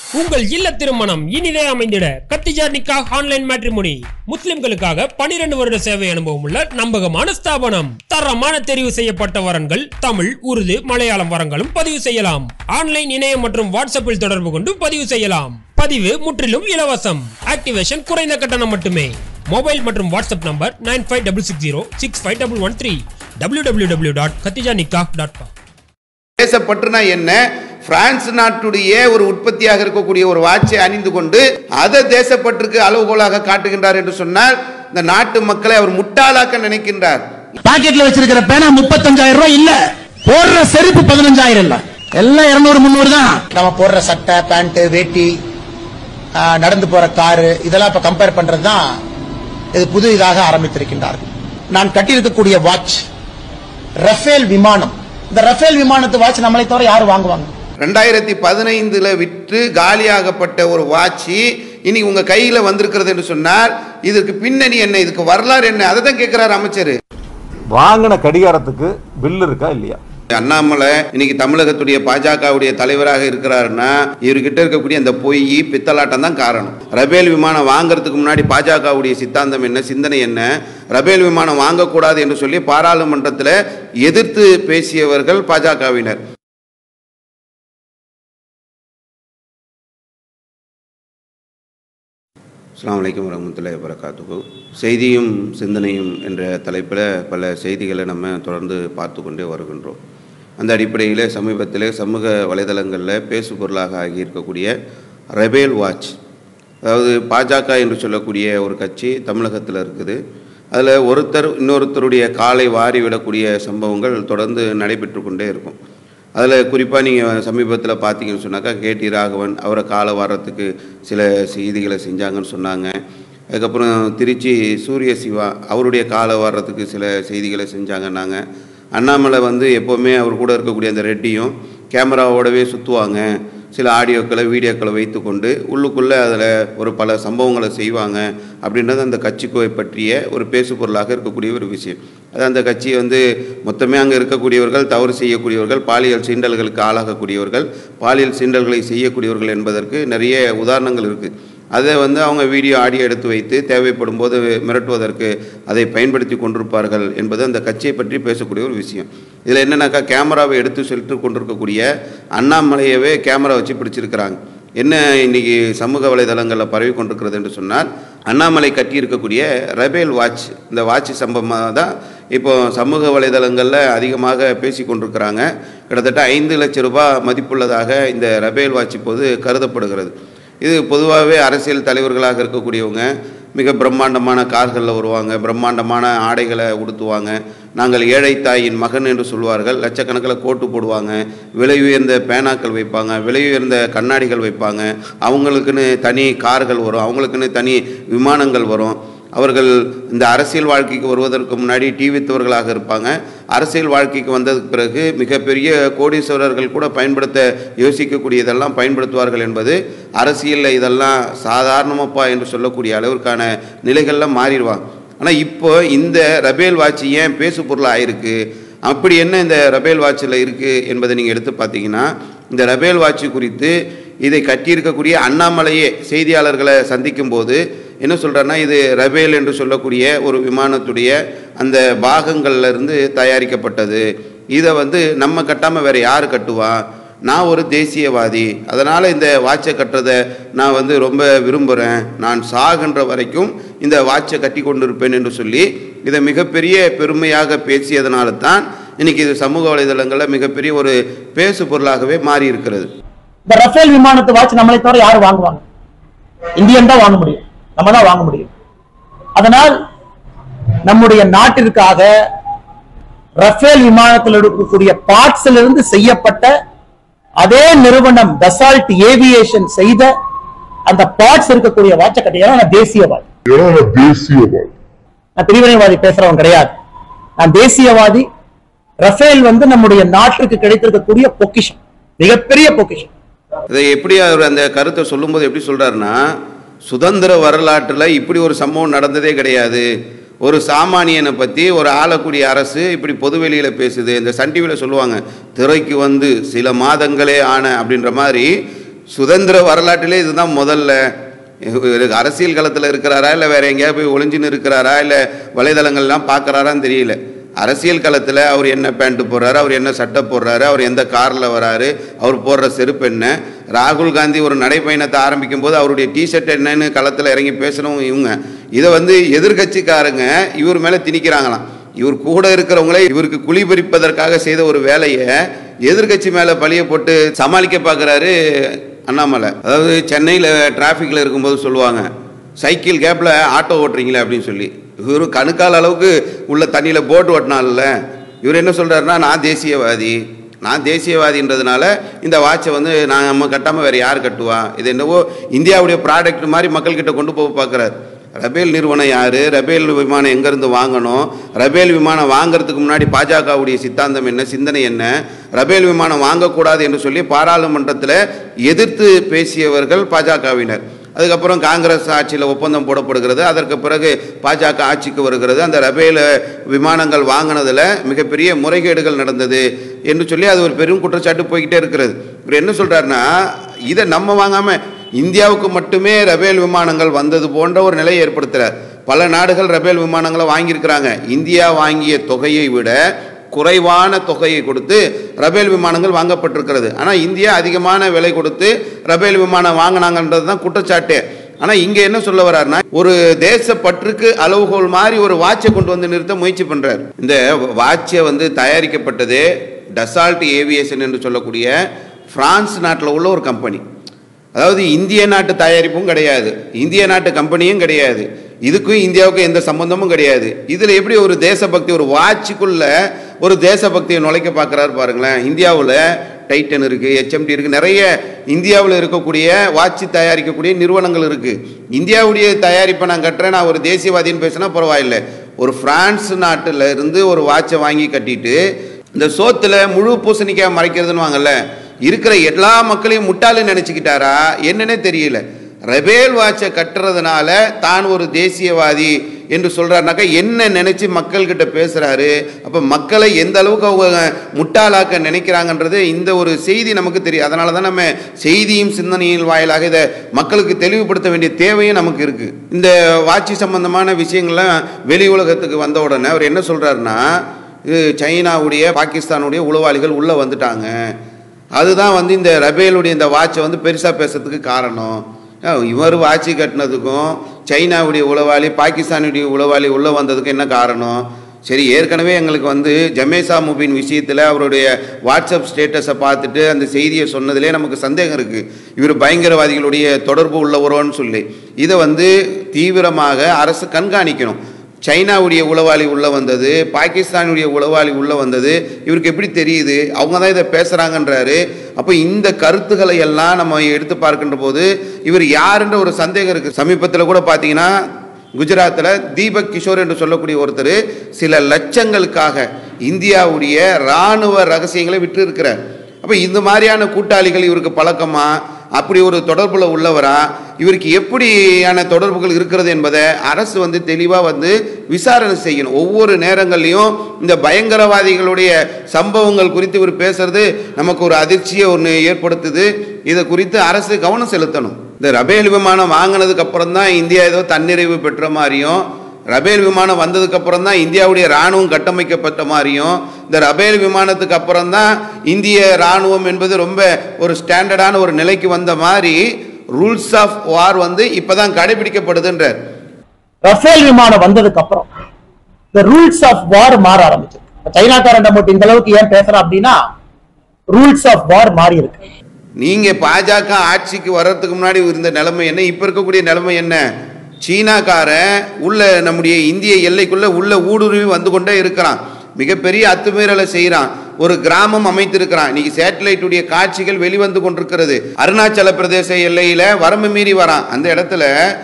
உங்கள் இல்ல திருமணம் இனிதே அமைந்திட கத்திஜா நிக்கா ஆன்லைன் மேட்ரிமோனி முஸ்லிம்களுக்காக 12 வருட சேவை அனுபவம் உள்ள நம்பகமான ஸ்தாபனம் தரமான தெரிவு செய்யப்பட்ட வரன்கள் தமிழ் உருது மலையாளம் வரங்களும் பதிவு செய்யலாம் ஆன்லைன் இணையம் மற்றும் வாட்ஸ்அப்பில் தொடர்பு கொண்டு பதிவு செய்யலாம் பதிவு முற்றிலும் இலவசம் ஆக்டிவேஷன் குறைந்த கட்டணம் மட்டுமே மொபைல் மற்றும் WhatsApp number nine five double six zero six five double one three W W W dot Khadija Nikah dot com தேசப்பற்றுனா என்ன பிரான்ஸ் நாட்டுடைய ஒரு உற்பத்தியாக இருக்கக்கூடிய ஒரு வாட்சை அணிந்து கொண்டு அதை தேசப்பற்றுக்கு அளவுகோலாக காட்டுகின்றார் என்று சொன்னால் இந்த நாட்டு மக்களை அவர் முட்டாளாக்க நினைக்கின்றார் பாக்கெட்ல வச்சிருக்கிற பேனா முப்பத்தஞ்சாயிரம் ரூபாய் இல்ல போடுற செருப்பு பதினஞ்சாயிரம் இல்ல எல்லாம் இருநூறு முந்நூறு தான் நம்ம போடுற சட்டை பேண்ட் வேட்டி ஆ, நடந்து போற காரு இதெல்லாம் இப்ப கம்பேர் பண்றது தான் இது புது இதாக ஆரம்பித்திருக்கின்றார்கள் நான் கட்டியிருக்கக்கூடிய வாட்ச் ரஃபேல் விமானம் இந்த ரஃபேல் விமானத்து வாட்ச் நம்மளை தவிர யாரு வாங்குவாங்க ரெண்டாயிரத்தி பதினைந்துல விற்று காலியாகப்பட்ட ஒரு வாட்சி இனி உங்க கையில வந்திருக்கிறது என்று சொன்னால் இதற்கு பின்னணி என்ன இதுக்கு வரலாறு என்ன அதை தான் கேட்கிறார் அமைச்சர் வாங்கின கடிகாரத்துக்கு பில் இருக்கா இல்லையா அண்ணாமலை இன்னைக்கு தமிழகத்துடைய பாஜகவுடைய தலைவராக இருக்கிறாருன்னா இவர்கிட்ட இருக்கக்கூடிய அந்த பொய் பித்தலாட்டம் தான் காரணம் ரபேல் விமானம் வாங்குறதுக்கு முன்னாடி பாஜகவுடைய சித்தாந்தம் என்ன சிந்தனை என்ன ரபேல் விமானம் வாங்கக்கூடாது என்று சொல்லி பாராளுமன்றத்தில் எதிர்த்து பேசியவர்கள் பாஜகவினர் அஸ்ஸலாமு அலைக்கும் வரமத்துல்லாஹி வரகாத்துகு செய்தியும் சிந்தனையும் என்ற தலைப்பில் பல செய்திகளை நம்ம தொடர்ந்து பார்த்து கொண்டே வருகின்றோம் அந்த அடிப்படையில் சமீபத்தில் சமூக வலைதளங்களில் பேசு பொருளாக ஆகியிருக்கக்கூடிய ரெபேல் வாட்ச் அதாவது பாஜக என்று சொல்லக்கூடிய ஒரு கட்சி தமிழகத்தில் இருக்குது அதில் ஒருத்தர் இன்னொருத்தருடைய காலை வாரி விடக்கூடிய சம்பவங்கள் தொடர்ந்து நடைபெற்று கொண்டே இருக்கும் அதில் குறிப்பாக நீங்கள் சமீபத்தில் பார்த்தீங்கன்னு சொன்னாக்கா கேடி ராகவன் அவரை காலை வாரத்துக்கு சில செய்திகளை செஞ்சாங்கன்னு சொன்னாங்க அதுக்கப்புறம் திருச்சி சூரிய சிவா அவருடைய காலை வாரத்துக்கு சில செய்திகளை செஞ்சாங்கன்னாங்க அண்ணாமலை வந்து எப்போவுமே அவர் கூட இருக்கக்கூடிய அந்த ரெட்டியும் கேமராவோடவே சுற்றுவாங்க சில ஆடியோக்களை வீடியோக்களை வைத்துக்கொண்டு உள்ளுக்குள்ளே அதில் ஒரு பல சம்பவங்களை செய்வாங்க அப்படின்றது அந்த கட்சிக்கோவை பற்றிய ஒரு பேசு பொருளாக இருக்கக்கூடிய ஒரு விஷயம் அது அந்த கட்சி வந்து மொத்தமே அங்கே இருக்கக்கூடியவர்கள் தவறு செய்யக்கூடியவர்கள் பாலியல் சீண்டல்களுக்கு ஆளாகக்கூடியவர்கள் பாலியல் சீண்டல்களை செய்யக்கூடியவர்கள் என்பதற்கு நிறைய உதாரணங்கள் இருக்குது அதை வந்து அவங்க வீடியோ ஆடியோ எடுத்து வைத்து தேவைப்படும் போது மிரட்டுவதற்கு அதை பயன்படுத்தி கொண்டிருப்பார்கள் என்பது அந்த கட்சியை பற்றி பேசக்கூடிய ஒரு விஷயம் இதில் என்னன்னாக்கா கேமராவை எடுத்து செலுத்து கொண்டிருக்கக்கூடிய அண்ணாமலையவே கேமரா வச்சு பிடிச்சிருக்கிறாங்க என்ன இன்னைக்கு சமூக வலைதளங்களில் பரவி கொண்டிருக்கிறது என்று சொன்னால் அண்ணாமலை கட்டியிருக்கக்கூடிய ரபேல் வாட்ச் இந்த வாட்ச் சம்பவமாக தான் இப்போ சமூக வலைதளங்களில் அதிகமாக பேசி கொண்டிருக்கிறாங்க கிட்டத்தட்ட ஐந்து லட்சம் ரூபாய் மதிப்புள்ளதாக இந்த ரபேல் வாட்ச் இப்போது கருதப்படுகிறது இது பொதுவாகவே அரசியல் தலைவர்களாக இருக்கக்கூடியவங்க மிக பிரம்மாண்டமான கார்களில் வருவாங்க பிரம்மாண்டமான ஆடைகளை உடுத்துவாங்க நாங்கள் ஏழை தாயின் மகன் என்று சொல்வார்கள் லட்சக்கணக்கில் கோட்டு போடுவாங்க விலை உயர்ந்த பேனாக்கள் வைப்பாங்க விலை உயர்ந்த கண்ணாடிகள் வைப்பாங்க அவங்களுக்குன்னு தனி கார்கள் வரும் அவங்களுக்குன்னு தனி விமானங்கள் வரும் அவர்கள் இந்த அரசியல் வாழ்க்கைக்கு வருவதற்கு முன்னாடி டீ வித்தவர்களாக இருப்பாங்க அரசியல் வாழ்க்கைக்கு வந்ததுக்கு பிறகு மிகப்பெரிய கோடீஸ்வரர்கள் கூட பயன்படுத்த யோசிக்கக்கூடியதெல்லாம் பயன்படுத்துவார்கள் என்பது அரசியலில் இதெல்லாம் சாதாரணமாப்பா என்று சொல்லக்கூடிய அளவிற்கான நிலைகள்லாம் மாறிடுவாங்க ஆனால் இப்போ இந்த ரபேல் வாட்ச் ஏன் பேசு பொருள் ஆயிருக்கு அப்படி என்ன இந்த ரபேல் வாட்சில் இருக்குது என்பதை நீங்கள் எடுத்து பார்த்தீங்கன்னா இந்த ரபேல் வாட்ச் குறித்து இதை கட்டியிருக்கக்கூடிய அண்ணாமலையே செய்தியாளர்களை சந்திக்கும் போது என்ன சொல்கிறேன்னா இது ரபேல் என்று சொல்லக்கூடிய ஒரு விமானத்துடைய அந்த பாகங்கள்ல இருந்து தயாரிக்கப்பட்டது இதை வந்து நம்ம கட்டாமல் வேற யார் கட்டுவா நான் ஒரு தேசியவாதி அதனால் இந்த வாட்சை கட்டுறதை நான் வந்து ரொம்ப விரும்புகிறேன் நான் சாகின்ற வரைக்கும் இந்த வாட்சை கட்டி கொண்டிருப்பேன் என்று சொல்லி இதை மிகப்பெரிய பெருமையாக பேசியதனால தான் இன்னைக்கு இது சமூக வலைதளங்களில் மிகப்பெரிய ஒரு பேசு பொருளாகவே மாறி இருக்கிறது இந்த ரஃபேல் விமானத்து வாட்ச் நம்மளை தவிர யாரு வாங்குவாங்க இந்தியன் தான் வாங்க முடியும் நம்ம தான் வாங்க முடியும் அதனால் நம்முடைய நாட்டிற்காக ரஃபேல் விமானத்தில் இருக்கக்கூடிய பார்ட்ஸ்ல இருந்து செய்யப்பட்ட அதே நிறுவனம் டசால்ட் ஏவியேஷன் செய்த அந்த பார்ட்ஸ் இருக்கக்கூடிய வாட்சை கட்டியா நான் தேசியவாதி நான் பிரிவினைவாதி பேசுறவன் கிடையாது நான் தேசியவாதி ரஃபேல் வந்து நம்முடைய நாட்டிற்கு கிடைத்திருக்கக்கூடிய பொக்கிஷம் மிகப்பெரிய பொக்கிஷம் இதை எப்படி அவர் அந்த கருத்தை சொல்லும்போது எப்படி சொல்றாருன்னா சுதந்திர வரலாற்றில் இப்படி ஒரு சம்பவம் நடந்ததே கிடையாது ஒரு சாமானியனை பற்றி ஒரு ஆளக்கூடிய அரசு இப்படி பொதுவெளியில் பேசுது இந்த சன் டிவியில் சொல்லுவாங்க திரைக்கு வந்து சில மாதங்களே ஆன அப்படின்ற மாதிரி சுதந்திர வரலாற்றிலே இதுதான் முதல்ல இவரு அரசியல் களத்தில் இருக்கிறாரா இல்லை வேற எங்கேயா போய் ஒளிஞ்சுன்னு இருக்கிறாரா இல்லை வலைதளங்கள்லாம் பார்க்குறாரான்னு தெரியல அரசியல் களத்தில் அவர் என்ன பேண்ட் போடுறாரு அவர் என்ன சட்டை போடுறாரு அவர் எந்த காரில் வராரு அவர் போடுற செருப்பு என்ன ராகுல் காந்தி ஒரு நடைப்பயணத்தை ஆரம்பிக்கும் போது அவருடைய டிஷர்ட் என்னன்னு களத்தில் இறங்கி பேசுகிறவங்க இவங்க இதை வந்து எதிர்கட்சிக்காரங்க இவர் மேலே திணிக்கிறாங்களாம் இவர் கூட இருக்கிறவங்களே இவருக்கு குழி பறிப்பதற்காக செய்த ஒரு வேலையை எதிர்கட்சி மேலே பழிய போட்டு சமாளிக்க பார்க்குறாரு அண்ணாமலை அதாவது சென்னையில் டிராஃபிக்கில் இருக்கும்போது சொல்லுவாங்க சைக்கிள் கேப்பில் ஆட்டோ ஓட்டுறீங்களே அப்படின்னு சொல்லி இவர் கணுக்கால் அளவுக்கு உள்ள தண்ணியில் போட் ஓட்டினால இவர் என்ன சொல்கிறாருன்னா நான் தேசியவாதி நான் தேசியவாதின்றதுனால இந்த வாட்சை வந்து நான் நம்ம கட்டாமல் வேறு யார் கட்டுவா இது என்னவோ இந்தியாவுடைய ப்ராடக்ட் மாதிரி மக்கள்கிட்ட கொண்டு போக பார்க்குறாரு ரபேல் நிறுவனம் யார் ரபேல் விமானம் எங்கேருந்து வாங்கணும் ரபேல் விமானம் வாங்குறதுக்கு முன்னாடி பாஜகவுடைய சித்தாந்தம் என்ன சிந்தனை என்ன ரபேல் விமானம் வாங்கக்கூடாது என்று சொல்லி பாராளுமன்றத்தில் எதிர்த்து பேசியவர்கள் பாஜகவினர் அதுக்கப்புறம் காங்கிரஸ் ஆட்சியில் ஒப்பந்தம் போடப்படுகிறது அதற்கு பிறகு பாஜக ஆட்சிக்கு வருகிறது அந்த ரபேல் விமானங்கள் வாங்கினதில் மிகப்பெரிய முறைகேடுகள் நடந்தது என்று சொல்லி அது ஒரு பெரும் குற்றச்சாட்டு போய்கிட்டே இருக்கிறது இவர் என்ன சொல்கிறாருன்னா இதை நம்ம வாங்காமல் இந்தியாவுக்கு மட்டுமே ரபேல் விமானங்கள் வந்தது போன்ற ஒரு நிலையை ஏற்படுத்துகிறார் பல நாடுகள் ரபேல் விமானங்களை வாங்கியிருக்கிறாங்க இந்தியா வாங்கிய தொகையை விட குறைவான தொகையை கொடுத்து ரபேல் விமானங்கள் வாங்கப்பட்டிருக்கிறது ஆனால் இந்தியா அதிகமான விலை கொடுத்து ரபேல் விமானம் வாங்கினாங்கன்றது தான் குற்றச்சாட்டு ஆனால் இங்கே என்ன சொல்ல வர்றாருன்னா ஒரு தேச பற்றுக்கு அளவுகோல் மாதிரி ஒரு வாட்சை கொண்டு வந்து நிறுத்த முயற்சி பண்ணுறார் இந்த வாட்சை வந்து தயாரிக்கப்பட்டது டசால்ட் ஏவியேஷன் என்று சொல்லக்கூடிய பிரான்ஸ் நாட்டில் உள்ள ஒரு கம்பெனி அதாவது இந்திய நாட்டு தயாரிப்பும் கிடையாது இந்திய நாட்டு கம்பெனியும் கிடையாது இதுக்கும் இந்தியாவுக்கும் எந்த சம்பந்தமும் கிடையாது இதில் எப்படி ஒரு தேசபக்தி ஒரு வாட்சுக்குள்ள ஒரு தேசபக்தியை நுழைக்க பார்க்குறாரு பாருங்களேன் இந்தியாவில் டைட்டன் இருக்குது ஹெச்எம்டி இருக்குது நிறைய இந்தியாவில் இருக்கக்கூடிய வாட்சி தயாரிக்கக்கூடிய நிறுவனங்கள் இருக்குது இந்தியாவுடைய தயாரிப்பை நான் கட்டுறேன் நான் ஒரு தேசியவாதின்னு பேசினா பரவாயில்லை ஒரு பிரான்ஸ் நாட்டில் இருந்து ஒரு வாட்சை வாங்கி கட்டிட்டு இந்த சோத்துல முழு பூசணிக்காய் மறைக்கிறதுன்னு வாங்கல்ல இருக்கிற எல்லா மக்களையும் முட்டாளு நினச்சிக்கிட்டாரா என்னன்னே தெரியல ரெபேல் வாட்சை கட்டுறதுனால தான் ஒரு தேசியவாதி என்று சொல்றாருனாக்கா என்ன நினைச்சு மக்கள்கிட்ட பேசுறாரு அப்ப மக்களை எந்த அளவுக்கு அவங்க முட்டாளாக்க நினைக்கிறாங்கன்றது இந்த ஒரு செய்தி நமக்கு தெரியும் அதனால தான் நம்ம செய்தியும் சிந்தனையின் வாயிலாக இதை மக்களுக்கு தெளிவுபடுத்த வேண்டிய தேவையும் நமக்கு இருக்கு இந்த வாட்சி சம்பந்தமான விஷயங்கள்லாம் வெளி உலகத்துக்கு வந்த உடனே அவர் என்ன சொல்றாருன்னா இது சைனாவுடைய பாகிஸ்தானுடைய உளவாளிகள் உள்ளே வந்துட்டாங்க அதுதான் வந்து இந்த ரபேலுடைய இந்த வாட்சை வந்து பெருசாக பேசுறதுக்கு காரணம் அஹ் இவர் வாட்சி கட்டினதுக்கும் சைனாவுடைய உளவாளி பாகிஸ்தானுடைய உளவாளி உள்ளே வந்ததுக்கும் என்ன காரணம் சரி ஏற்கனவே எங்களுக்கு வந்து ஜமேசா முபின் விஷயத்தில் அவருடைய வாட்ஸ்அப் ஸ்டேட்டஸை பார்த்துட்டு அந்த செய்தியை சொன்னதிலே நமக்கு சந்தேகம் இருக்குது இவர் பயங்கரவாதிகளுடைய தொடர்பு உள்ளவரோன்னு சொல்லி இதை வந்து தீவிரமாக அரசு கண்காணிக்கணும் சைனாவுடைய உளவாளி உள்ளே வந்தது பாகிஸ்தானுடைய உளவாளி உள்ளே வந்தது இவருக்கு எப்படி தெரியுது அவங்க தான் இதை பேசுகிறாங்கன்றாரு அப்போ இந்த கருத்துக்களை எல்லாம் நம்ம எடுத்து பார்க்கின்ற போது இவர் யாருன்ற ஒரு சந்தேகம் இருக்குது சமீபத்தில் கூட பார்த்தீங்கன்னா குஜராத்தில் தீபக் கிஷோர் என்று சொல்லக்கூடிய ஒருத்தர் சில லட்சங்களுக்காக இந்தியாவுடைய இராணுவ ரகசியங்களை விட்டு இருக்கிறார் அப்போ இந்த மாதிரியான கூட்டாளிகள் இவருக்கு பழக்கமா அப்படி ஒரு தொடர்புல உள்ளவரா இவருக்கு எப்படியான தொடர்புகள் இருக்கிறது என்பதை அரசு வந்து தெளிவாக வந்து விசாரணை செய்யணும் ஒவ்வொரு நேரங்கள்லையும் இந்த பயங்கரவாதிகளுடைய சம்பவங்கள் குறித்து இவர் பேசுறது நமக்கு ஒரு அதிர்ச்சியை ஒன்று ஏற்படுத்துது இதை குறித்து அரசு கவனம் செலுத்தணும் இந்த ரபேல் விமானம் வாங்கினதுக்கு அப்புறம் தான் இந்தியா ஏதோ தன்னிறைவு பெற்ற மாதிரியும் ரபேல் விமானம் வந்ததுக்கு அப்புறம் தான் இந்தியாவுடைய இராணுவம் கட்டமைக்கப்பட்ட மாதிரியும் இந்த ரபேல் விமானத்துக்கு அப்புறம் தான் இந்திய இராணுவம் என்பது ரொம்ப ஒரு ஸ்டாண்டர்டான ஒரு நிலைக்கு வந்த மாதிரி ரூல்ஸ் ஆஃப் வார் வந்து இப்பதான் கடைபிடிக்கப்படுதுன்றார் ரஃபேல் விமானம் வந்ததுக்கு அப்புறம் இந்த ரூல்ஸ் ஆஃப் வார் மாற ஆரம்பிச்சு சைனாக்காரன் மட்டும் இந்த அளவுக்கு ஏன் பேசுறான் அப்படின்னா ரூல்ஸ் ஆஃப் வார் மாறி இருக்கு நீங்க பாஜக ஆட்சிக்கு வர்றதுக்கு முன்னாடி இருந்த நிலைமை என்ன இப்ப இருக்கக்கூடிய நிலைமை என்ன சீனாக்காரன் உள்ள நம்முடைய இந்திய எல்லைக்குள்ள உள்ள ஊடுருவி வந்து கொண்டே இருக்கிறான் மிகப்பெரிய அத்துமீறலை செய்கிறான் ஒரு கிராமம் அமைத்திருக்கிறான் இன்னைக்கு சேட்டலைட்டுடைய காட்சிகள் வெளிவந்து கொண்டிருக்கிறது அருணாச்சல பிரதேச எல்லையில வரம்பு மீறி வரான் அந்த இடத்துல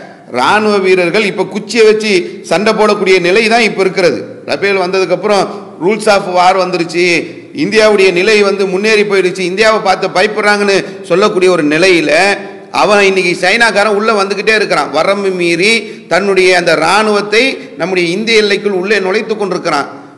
ராணுவ வீரர்கள் இப்ப குச்சியை வச்சு சண்டை போடக்கூடிய நிலை தான் இப்ப இருக்கிறது ரபேல் வந்ததுக்கு அப்புறம் ரூல்ஸ் ஆஃப் வார் வந்துருச்சு இந்தியாவுடைய நிலை வந்து முன்னேறி போயிடுச்சு இந்தியாவை பார்த்து பயப்படுறாங்கன்னு சொல்லக்கூடிய ஒரு நிலையில அவன் இன்னைக்கு சைனாக்காரன் உள்ள வந்துகிட்டே இருக்கிறான் வரம்பு மீறி தன்னுடைய அந்த இராணுவத்தை நம்முடைய இந்திய எல்லைக்குள் உள்ளே நுழைத்து கொண்டிருக்கிறான்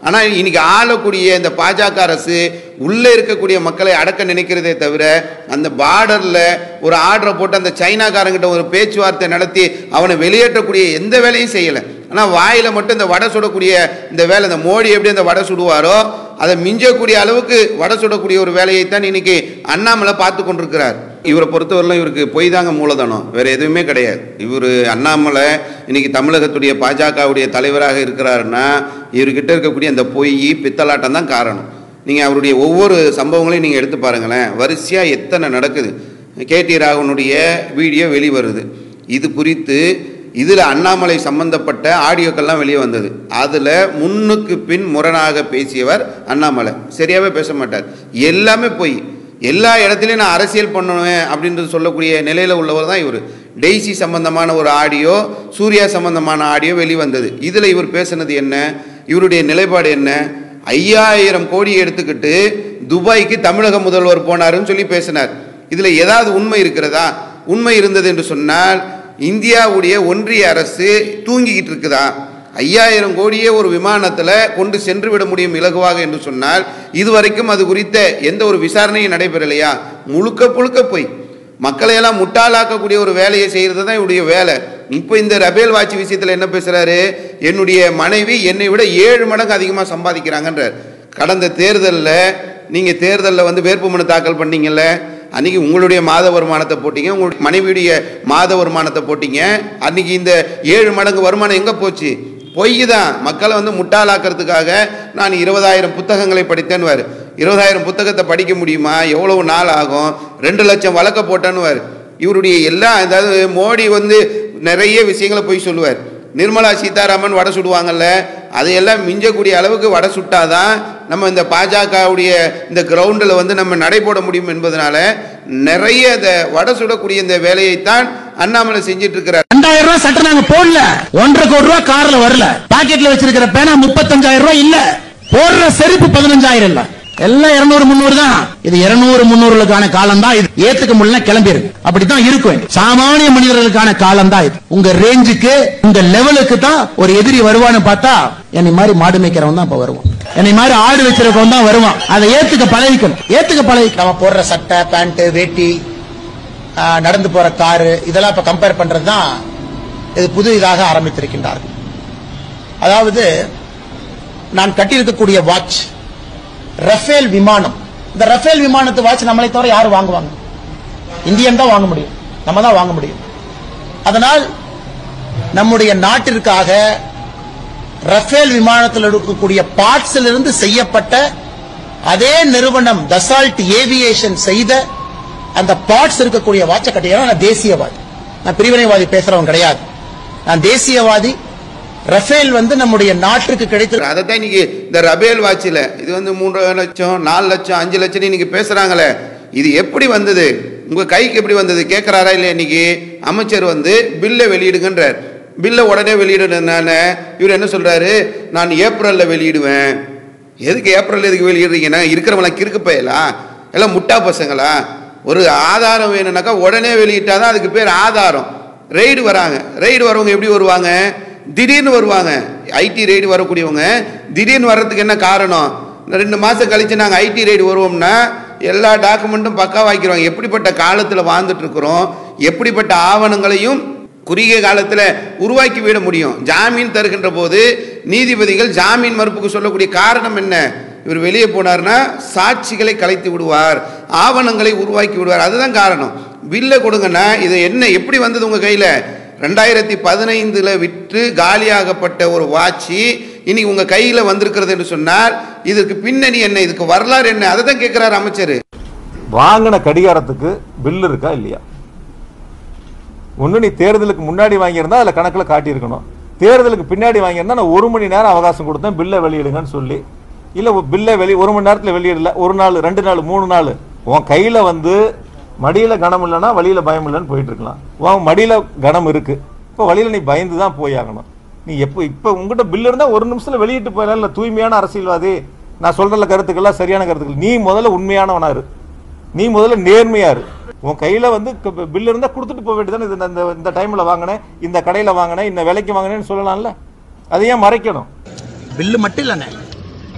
ஆனால் இன்னைக்கு ஆளக்கூடிய இந்த பாஜக அரசு உள்ளே இருக்கக்கூடிய மக்களை அடக்க நினைக்கிறதே தவிர அந்த பார்டரில் ஒரு ஆர்டரை போட்டு அந்த சைனாக்காரங்கிட்ட ஒரு பேச்சுவார்த்தை நடத்தி அவனை வெளியேற்றக்கூடிய எந்த வேலையும் செய்யலை ஆனால் வாயில் மட்டும் இந்த வடை சுடக்கூடிய இந்த வேலை இந்த மோடி எப்படி அந்த வடை சுடுவாரோ அதை மிஞ்சக்கூடிய அளவுக்கு வடை சுடக்கூடிய ஒரு வேலையைத்தான் இன்னைக்கு அண்ணாமலை பார்த்து கொண்டிருக்கிறார் இவரை பொறுத்தவரையிலும் இவருக்கு பொய் தாங்க மூலதனம் வேற எதுவுமே கிடையாது இவர் அண்ணாமலை இன்னைக்கு தமிழகத்துடைய பாஜகவுடைய தலைவராக இருக்கிறாருன்னா இவர்கிட்ட இருக்கக்கூடிய அந்த பொய் பித்தலாட்டம் தான் காரணம் நீங்கள் அவருடைய ஒவ்வொரு சம்பவங்களையும் நீங்கள் எடுத்து பாருங்களேன் வரிசையாக எத்தனை நடக்குது கேடி ராகவனுடைய வீடியோ வெளிவருது இது குறித்து இதில் அண்ணாமலை சம்பந்தப்பட்ட ஆடியோக்கள்லாம் வெளியே வந்தது அதில் முன்னுக்கு பின் முரணாக பேசியவர் அண்ணாமலை சரியாகவே பேச மாட்டார் எல்லாமே பொய் எல்லா இடத்துலையும் நான் அரசியல் பண்ணுவேன் அப்படின்றது சொல்லக்கூடிய நிலையில் உள்ளவர் தான் இவர் டெய்ஸி சம்பந்தமான ஒரு ஆடியோ சூர்யா சம்பந்தமான ஆடியோ வெளிவந்தது இதில் இவர் பேசுனது என்ன இவருடைய நிலைப்பாடு என்ன ஐயாயிரம் கோடி எடுத்துக்கிட்டு துபாய்க்கு தமிழக முதல்வர் போனாருன்னு சொல்லி பேசினார் இதில் ஏதாவது உண்மை இருக்கிறதா உண்மை இருந்தது என்று சொன்னால் இந்தியாவுடைய ஒன்றிய அரசு தூங்கிக்கிட்டு இருக்குதா ஐயாயிரம் கோடியே ஒரு விமானத்தில் கொண்டு சென்று விட முடியும் இலகுவாக என்று சொன்னால் இதுவரைக்கும் அது குறித்த எந்த ஒரு விசாரணையும் நடைபெறலையா முழுக்க புழுக்க போய் மக்களையெல்லாம் முட்டாளாக்கக்கூடிய ஒரு வேலையை செய்கிறது தான் இவருடைய வேலை இப்போ இந்த ரபேல் வாட்சி விஷயத்தில் என்ன பேசுகிறாரு என்னுடைய மனைவி என்னை விட ஏழு மடங்கு அதிகமாக சம்பாதிக்கிறாங்கன்றார் கடந்த தேர்தலில் நீங்கள் தேர்தலில் வந்து வேட்புமனு தாக்கல் பண்ணீங்கல்ல அன்னைக்கு உங்களுடைய மாத வருமானத்தை போட்டீங்க உங்களுடைய மனைவியுடைய மாத வருமானத்தை போட்டீங்க அன்னைக்கு இந்த ஏழு மடங்கு வருமானம் எங்கே போச்சு பொய் தான் மக்களை வந்து முட்டாளாக்கிறதுக்காக நான் இருபதாயிரம் புத்தகங்களை படித்தேன்னுவார் இருபதாயிரம் புத்தகத்தை படிக்க முடியுமா எவ்வளவு நாள் ஆகும் ரெண்டு லட்சம் வழக்க போட்டேன்னுவார் இவருடைய எல்லா அதாவது மோடி வந்து நிறைய விஷயங்களை போய் சொல்லுவார் நிர்மலா சீதாராமன் வடை சுடுவாங்கல்ல அதையெல்லாம் மிஞ்சக்கூடிய அளவுக்கு வடை சுட்டாதான் நம்ம இந்த பாஜகவுடைய இந்த கிரவுண்டில் வந்து நம்ம நடைபோட முடியும் என்பதனால நிறைய இந்த வடை சுடக்கூடிய இந்த வேலையைத்தான் அண்ணாமலை செஞ்சிட்டு இருக்கிறார் ரெண்டாயிரம் ரூபாய் சட்டை நாங்க போடல ஒன்றரை கோடி ரூபாய் கார்ல வரல பாக்கெட்ல வச்சிருக்கிற பேனா முப்பத்தஞ்சாயிரம் ரூபாய் இல்ல போடுற செருப்பு பதினஞ்சாயிரம் இல்ல எல்லாம் இருநூறு முந்நூறு தான் இது இருநூறு முந்நூறுக்கான காலம் தான் இது ஏத்துக்க முடியல கிளம்பிரு அப்படித்தான் இருக்கும் சாமானிய மனிதர்களுக்கான காலம் தான் இது உங்க ரேஞ்சுக்கு உங்க லெவலுக்கு தான் ஒரு எதிரி வருவான்னு பார்த்தா என்னை மாதிரி மாடு மேய்க்கிறவன் தான் இப்ப வருவான் என்னை மாதிரி ஆடு வச்சிருக்கவன் தான் வருவான் அதை ஏத்துக்க பழகிக்கணும் ஏத்துக்க பழகிக்கணும் நம்ம போடுற சட்டை பேண்ட் வேட்டி ஆஹ் நடந்து போற காரு இதெல்லாம் இப்ப கம்பேர் பண்றது தான் இது புது இதாக ஆரம்பித்திருக்கின்றார்கள் அதாவது நான் கட்டியிருக்கக்கூடிய வாட்ச் ரஃபேல் விமானம் இந்த ரஃபேல் விமானத்து வாட்ச் நம்மளை தவிர யாரு வாங்குவாங்க இந்தியன் தான் வாங்க முடியும் நம்ம தான் வாங்க முடியும் அதனால் நம்முடைய நாட்டிற்காக ரஃபேல் விமானத்தில் இருக்கக்கூடிய பார்ட்ஸில் இருந்து செய்யப்பட்ட அதே நிறுவனம் தசால்ட் ஏவியேஷன் செய்த அந்த பார்ட்ஸ் இருக்கக்கூடிய வாட்சை கட்டிக்கிறேன் நான் தேசியவாதி நான் பிரிவினைவாதி பேசுறவன் கிடையாது நான் தேசியவாதி ரஃபேல் வந்து நம்முடைய நாட்டுக்கு கிடைத்த அதை தான் இன்னைக்கு இந்த ரபேல் வாட்சில் இது வந்து மூன்று லட்சம் நாலு லட்சம் அஞ்சு லட்சம் இன்னைக்கு பேசுறாங்களே இது எப்படி வந்தது உங்க கைக்கு எப்படி வந்தது கேட்கிறாரா இல்லை இன்னைக்கு அமைச்சர் வந்து பில்லை வெளியிடுங்கன்றார் பில்லை உடனே வெளியிடுறதுனால இவர் என்ன சொல்றாரு நான் ஏப்ரல்ல வெளியிடுவேன் எதுக்கு ஏப்ரல் எதுக்கு வெளியிடுறீங்கன்னா இருக்கிறவங்களாம் கிறுக்கு பயலா எல்லாம் முட்டா பசங்களா ஒரு ஆதாரம் வேணும்னாக்கா உடனே வெளியிட்டாதான் அதுக்கு பேர் ஆதாரம் ரெய்டு வராங்க ரெய்டு வரவங்க எப்படி வருவாங்க திடீர்னு வருவாங்க ஐடி ரெய்டு வரக்கூடியவங்க திடீர்னு வர்றதுக்கு என்ன காரணம் ரெண்டு மாதம் கழித்து நாங்கள் ஐடி ரெய்டு வருவோம்னா எல்லா டாக்குமெண்ட்டும் பக்காவா வைக்கிறோம் எப்படிப்பட்ட காலத்தில் வாழ்ந்துட்டு இருக்கிறோம் எப்படிப்பட்ட ஆவணங்களையும் குறுகிய காலத்தில் உருவாக்கி விட முடியும் ஜாமீன் தருகின்ற போது நீதிபதிகள் ஜாமீன் மறுப்புக்கு சொல்லக்கூடிய காரணம் என்ன இவர் வெளியே போனார்னா சாட்சிகளை கலைத்து விடுவார் ஆவணங்களை உருவாக்கி விடுவார் அதுதான் காரணம் பில்லை கொடுங்கன்னா இது என்ன எப்படி வந்தது உங்கள் கையில் ரெண்டாயிரத்தி பதினைந்தில் விற்று காலியாகப்பட்ட ஒரு வாட்சி இன்னைக்கு உங்கள் கையில் வந்திருக்கிறது என்று சொன்னால் இதற்கு பின்னணி என்ன இதுக்கு வரலாறு என்ன அதை தான் கேட்குறாரு அமைச்சர் வாங்கின கடிகாரத்துக்கு பில் இருக்கா இல்லையா ஒன்று நீ தேர்தலுக்கு முன்னாடி வாங்கியிருந்தா அதில் கணக்கில் காட்டியிருக்கணும் தேர்தலுக்கு பின்னாடி வாங்கியிருந்தா நான் ஒரு மணி நேரம் அவகாசம் கொடுத்தேன் பில்லை வெளியிடுங்கன்னு சொல்லி இல்லை பில்லை வெளி ஒரு மணி நேரத்தில் வெளியிடல ஒரு நாள் ரெண்டு நாள் மூணு நாள் உன் கையில் வந்து மடியில் கனம் இல்லைன்னா வழியில் பயம் இல்லைன்னு போயிட்டு இருக்கலாம் உன் மடியில் கனம் இருக்கு இப்போ வழியில் நீ பயந்து தான் போய் ஆகணும் நீ எப்போ இப்போ உங்ககிட்ட பில் இருந்தால் ஒரு நிமிஷத்தில் வெளியிட்டு போயிடலாம் இல்லை தூய்மையான அரசியல்வாதி நான் சொல்கிற கருத்துக்கள்லாம் சரியான கருத்துக்கள் நீ முதல்ல உண்மையானவனா இரு நீ முதல்ல நேர்மையா இரு உன் கையில வந்து பில் இருந்தா கொடுத்துட்டு போக வேண்டியதானே இது இந்த இந்த டைம்ல வாங்கினேன் இந்த கடையில வாங்கினேன் இந்த விலைக்கு வாங்கினேன்னு சொல்லலாம்ல அதை ஏன் மறைக்கணும் பில்லு மட்டும் இல்லைண்ணே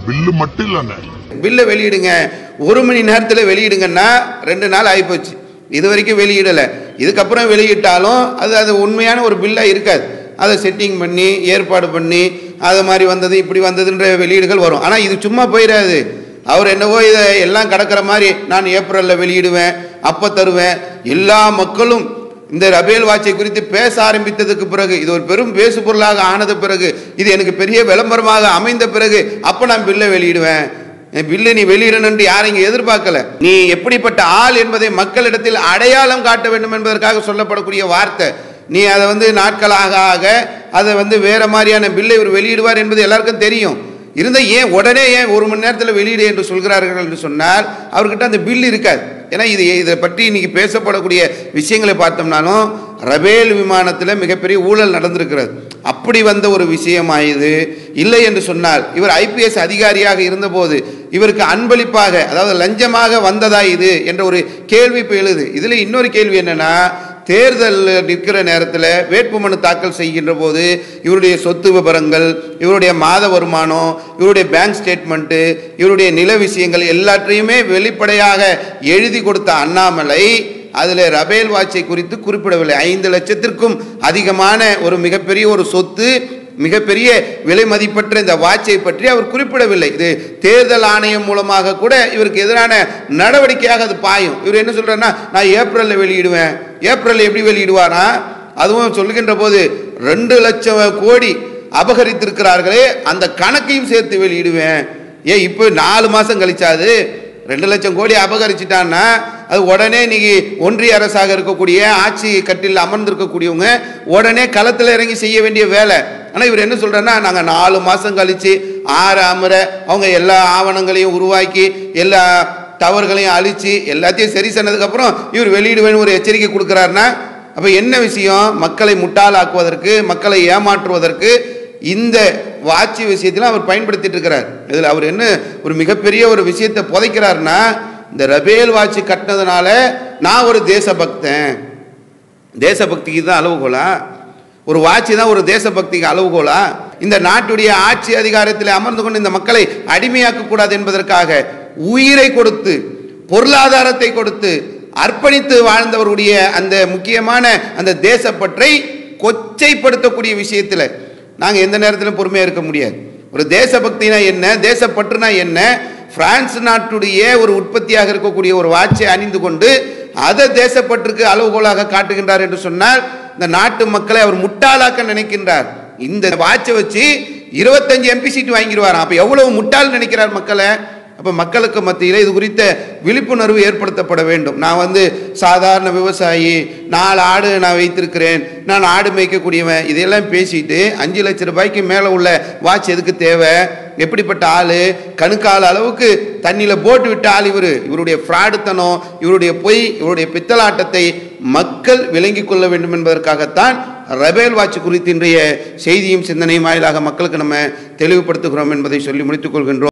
பில்லு மட்டும் இல்லைண்ணே பில்லை வெளியிடுங்க ஒரு மணி நேரத்தில் வெளியிடுங்கன்னா ரெண்டு நாள் ஆகிப்போச்சு இது வரைக்கும் வெளியிடலை இதுக்கப்புறம் வெளியிட்டாலும் அது அது உண்மையான ஒரு பில்லாக இருக்காது அதை செட்டிங் பண்ணி ஏற்பாடு பண்ணி அது மாதிரி வந்தது இப்படி வந்ததுன்ற வெளியீடுகள் வரும் ஆனால் இது சும்மா போயிடாது அவர் என்னவோ இதை எல்லாம் கடக்கிற மாதிரி நான் ஏப்ரலில் வெளியிடுவேன் அப்போ தருவேன் எல்லா மக்களும் இந்த ரபேல் வாட்சை குறித்து பேச ஆரம்பித்ததுக்கு பிறகு இது ஒரு பெரும் பேசு பொருளாக ஆனது பிறகு இது எனக்கு பெரிய விளம்பரமாக அமைந்த பிறகு அப்போ நான் பில்லை வெளியிடுவேன் என் பில்லு நீ வெளியிடணும்னு யாரும் இங்கே எதிர்பார்க்கல நீ எப்படிப்பட்ட ஆள் என்பதை மக்களிடத்தில் அடையாளம் காட்ட வேண்டும் என்பதற்காக சொல்லப்படக்கூடிய வார்த்தை நீ அதை வந்து நாட்களாக ஆக அதை வந்து வேற மாதிரியான பில்லை இவர் வெளியிடுவார் என்பது எல்லாருக்கும் தெரியும் இருந்த ஏன் உடனே ஏன் ஒரு மணி நேரத்தில் வெளியிடு என்று சொல்கிறார்கள் என்று சொன்னால் அவர்கிட்ட அந்த பில் இருக்காது ஏன்னா இது இதை பற்றி இன்னைக்கு பேசப்படக்கூடிய விஷயங்களை பார்த்தோம்னாலும் ரபேல் விமானத்தில் மிகப்பெரிய ஊழல் நடந்திருக்கிறது அப்படி வந்த ஒரு விஷயமாயுது இல்லை என்று சொன்னால் இவர் ஐபிஎஸ் அதிகாரியாக இருந்தபோது இவருக்கு அன்பளிப்பாக அதாவது லஞ்சமாக வந்ததா இது என்ற ஒரு கேள்வி இப்போ எழுது இதில் இன்னொரு கேள்வி என்னன்னா தேர்தல் நிற்கிற நேரத்தில் வேட்புமனு தாக்கல் செய்கின்ற போது இவருடைய சொத்து விவரங்கள் இவருடைய மாத வருமானம் இவருடைய பேங்க் ஸ்டேட்மெண்ட்டு இவருடைய நில விஷயங்கள் எல்லாற்றையுமே வெளிப்படையாக எழுதி கொடுத்த அண்ணாமலை அதில் ரபேல் வாட்சை குறித்து குறிப்பிடவில்லை ஐந்து லட்சத்திற்கும் அதிகமான ஒரு மிகப்பெரிய ஒரு சொத்து மிகப்பெரிய விலை மதிப்பற்ற இந்த வாட்சை பற்றி அவர் குறிப்பிடவில்லை இது தேர்தல் ஆணையம் மூலமாக கூட இவருக்கு எதிரான நடவடிக்கையாக அது பாயும் இவர் என்ன சொல்றாருன்னா நான் ஏப்ரலில் வெளியிடுவேன் ஏப்ரலில் எப்படி வெளியிடுவாரா அதுவும் சொல்லுகின்ற போது ரெண்டு லட்சம் கோடி அபகரித்திருக்கிறார்களே அந்த கணக்கையும் சேர்த்து வெளியிடுவேன் ஏன் இப்போ நாலு மாதம் கழிச்சாது ரெண்டு லட்சம் கோடி அபகரிச்சிட்டான்னா அது உடனே இன்னைக்கு ஒன்றிய அரசாக இருக்கக்கூடிய ஆட்சி கட்டில் அமர்ந்திருக்கக்கூடியவங்க உடனே களத்தில் இறங்கி செய்ய வேண்டிய வேலை ஆனால் இவர் என்ன சொல்றாருன்னா நாங்கள் நாலு மாதம் கழிச்சு ஆறு அமர அவங்க எல்லா ஆவணங்களையும் உருவாக்கி எல்லா தவறுகளையும் அழிச்சு எல்லாத்தையும் சரி சொன்னதுக்கப்புறம் இவர் வெளியிடுவேன்னு ஒரு எச்சரிக்கை கொடுக்குறாருன்னா அப்போ என்ன விஷயம் மக்களை முட்டாளாக்குவதற்கு மக்களை ஏமாற்றுவதற்கு இந்த வாட்சி விஷயத்தில் அவர் பயன்படுத்திட்டு இருக்கிறார் இதில் அவர் என்ன ஒரு மிகப்பெரிய ஒரு விஷயத்தை புதைக்கிறாருன்னா இந்த ரபேல் வாட்சி கட்டினதுனால நான் ஒரு தேசபக்தன் தேசபக்திக்கு தான் அளவுகோலா ஒரு வாட்சி தான் ஒரு தேசபக்திக்கு அளவுகோலா இந்த நாட்டுடைய ஆட்சி அதிகாரத்தில் அமர்ந்து கொண்டு இந்த மக்களை அடிமையாக்க கூடாது என்பதற்காக உயிரை கொடுத்து பொருளாதாரத்தை கொடுத்து அர்ப்பணித்து வாழ்ந்தவருடைய அந்த முக்கியமான அந்த தேசப்பற்றை கொச்சைப்படுத்தக்கூடிய விஷயத்தில் நாங்கள் எந்த நேரத்திலும் பொறுமையாக இருக்க முடியாது ஒரு தேசபக்தினா என்ன தேசப்பற்றுனா என்ன பிரான்ஸ் நாட்டுடைய ஒரு உற்பத்தியாக இருக்கக்கூடிய ஒரு வாட்சை அணிந்து கொண்டு அதை தேசப்பற்றுக்கு அளவுகோலாக காட்டுகின்றார் என்று சொன்னால் இந்த நாட்டு மக்களை அவர் முட்டாளாக்க நினைக்கின்றார் இந்த வாட்சை வச்சு இருபத்தஞ்சு எம்பி சீட் வாங்கிடுவாராம் அப்போ எவ்வளவு முட்டாள் நினைக்கிறார் மக்களை அப்போ மக்களுக்கு மத்தியில் இது குறித்த விழிப்புணர்வு ஏற்படுத்தப்பட வேண்டும் நான் வந்து சாதாரண விவசாயி நாலு ஆடு நான் வைத்திருக்கிறேன் நான் ஆடு மேய்க்கக்கூடியவன் இதையெல்லாம் பேசிட்டு அஞ்சு லட்ச ரூபாய்க்கு மேலே உள்ள வாட்ச் எதுக்கு தேவை எப்படிப்பட்ட ஆள் கணுக்கால அளவுக்கு தண்ணியில் போட்டு விட்ட ஆள் இவர் இவருடைய ஃப்ராடுத்தனம் இவருடைய பொய் இவருடைய பித்தலாட்டத்தை மக்கள் விளங்கிக் கொள்ள வேண்டும் என்பதற்காகத்தான் ரபேல் வாட்ச் குறித்து இன்றைய செய்தியும் சிந்தனையும் வாயிலாக மக்களுக்கு நம்ம தெளிவுபடுத்துகிறோம் என்பதை சொல்லி முடித்துக் கொள்கின்றோம்